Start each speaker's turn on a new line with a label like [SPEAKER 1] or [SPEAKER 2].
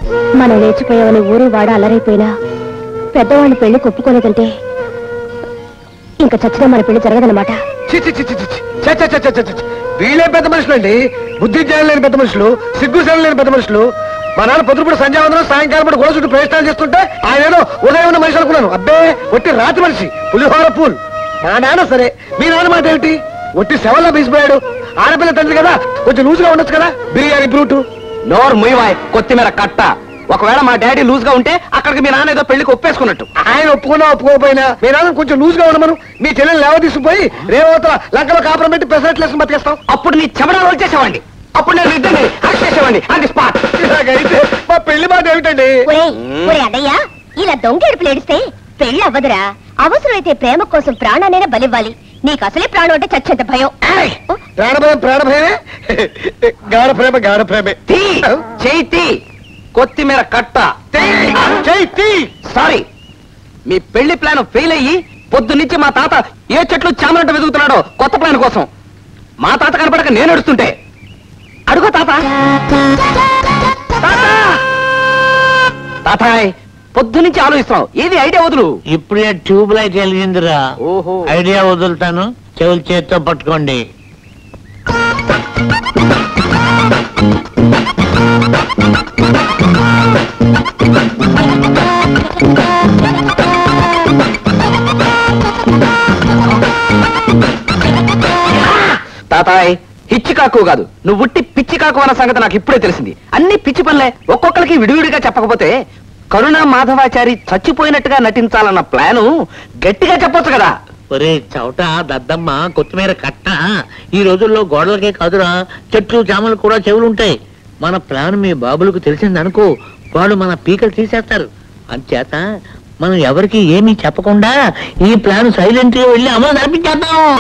[SPEAKER 1] మనం లేచిపోయామని ఊరు వాడ అలరైపోయినా పెద్దవాళ్ళు పెళ్లి ఒప్పుకోలేదంటే ఇంకా చచ్చినా మన పెళ్లి జరగదనమాట
[SPEAKER 2] చి చి చి చి చి చి. ఛ, ఛ, ఛ, ఛ, ఛ, ఛ. వీళ్ళే పెద్ద మనుషులు అండి బుద్ధి జ్ఞానం లేని పెద్ద మనుషులు సిగ్గు శరం లేని పెద్ద మనుషులు మా నాన్న పొద్దుపూట సంధ్యావందనం సాయంకాలం పూట గొడవ చుట్టూ ప్రయత్నాలు చేస్తుంటే ఆయన ఏదో ఉదయం ఉన్న మనిషి అనుకున్నాను అబ్బే ఒట్టి రాతి మనిషి పులిహోర పూల్ మా నాన్న సరే మీ నాన్న మాట ఏమిటి ఒట్టి శవల్లో బీసిపోయాడు ఆడపిల్ల తండ్రి కదా కొంచెం లూజుగా ఉండొచ్చు కదా బిర్యానీ బ్రూటు
[SPEAKER 3] నోరు ముయ్యవాయ్ కొత్తిమీర కట్ట ఒకవేళ మా డాడీ లూజ్ గా ఉంటే అక్కడికి మీ నాన్న ఏదో పెళ్లికి ఒప్పేసుకున్నట్టు
[SPEAKER 2] ఆయన ఒప్పుకున్నా ఒప్పుకోకపోయినా మీ నాన్న కొంచెం లూజ్ గా ఉండమను మీ చెల్లెలు లేవ తీసుకుపోయి రేవతల లంకలో కాపురం పెట్టి పెసరట్లు వేసుకుని బతికేస్తాం
[SPEAKER 3] అప్పుడు నీ చెమడాలు వచ్చేసేవాడి అప్పుడు నేను ఇద్దరిని అరెస్ట్ చేసేవాడిని ఆన్ ది స్పాట్
[SPEAKER 2] ఇలాగైతే మా పెళ్లి మాట ఏమిటండి
[SPEAKER 1] అన్నయ్య ఇలా దొంగేడుపులు ఏడిస్తే పెళ్లి అవ్వదురా అవసరమైతే ప్రేమ కోసం ప్రాణానైనా బలివ్వాలి నీకు అసలే ప్రాణం అంటే చచ్చేంత భయం
[SPEAKER 2] ప్రాణభయం ప్రాణభయమే గాఢ ప్రేమ గాఢ ప్రేమే
[SPEAKER 3] తీ చేయి తీ కొత్తిమీర కట్ట
[SPEAKER 2] చెయ్యి తీ
[SPEAKER 3] సారీ మీ పెళ్లి ప్లాన్ ఫెయిల్ అయ్యి పొద్దు నుంచి మా తాత ఏ చెట్లు చామనంట వెతుకుతున్నాడో కొత్త ప్లాన్ కోసం మా తాత కనపడక నేను నడుస్తుంటే అడుగు తాత తాత! తాతాయ్ పొద్దు నుంచి ఆలోచిస్తున్నావు ఏది ఐడియా వదులు
[SPEAKER 4] ఇప్పుడే ట్యూబ్ లైట్ వెలిగిందిరా
[SPEAKER 3] ఓహో
[SPEAKER 4] ఐడియా వదులుతాను చెవులు చేత్తో పట్టుకోండి
[SPEAKER 3] తాతాయ్ హిచ్చి కాకు కాదు నువ్వు ఉట్టి పిచ్చి కాకు అన్న సంగతి నాకు ఇప్పుడే తెలిసింది అన్ని పిచ్చి పనులే ఒక్కొక్కరికి విడివిడిగా చెప్పకపోతే కరుణా మాధవాచారి చచ్చిపోయినట్టుగా నటించాలన్న ప్లాను గట్టిగా చెప్పొచ్చు కదా
[SPEAKER 4] ఒరే చవట దద్దమ్మ కొత్తిమీర కట్ట ఈ రోజుల్లో గోడలకే కాదురా చెట్లు చామలు కూడా చెవులు ఉంటాయి మన ప్లాన్ మీ బాబులకు తెలిసిందనుకో వాడు మన పీకలు తీసేస్తారు అంచేత మనం ఎవరికి ఏమీ చెప్పకుండా ఈ ప్లాన్ సైలెంట్ గా వెళ్ళి అమలు నడిపించేద్దాం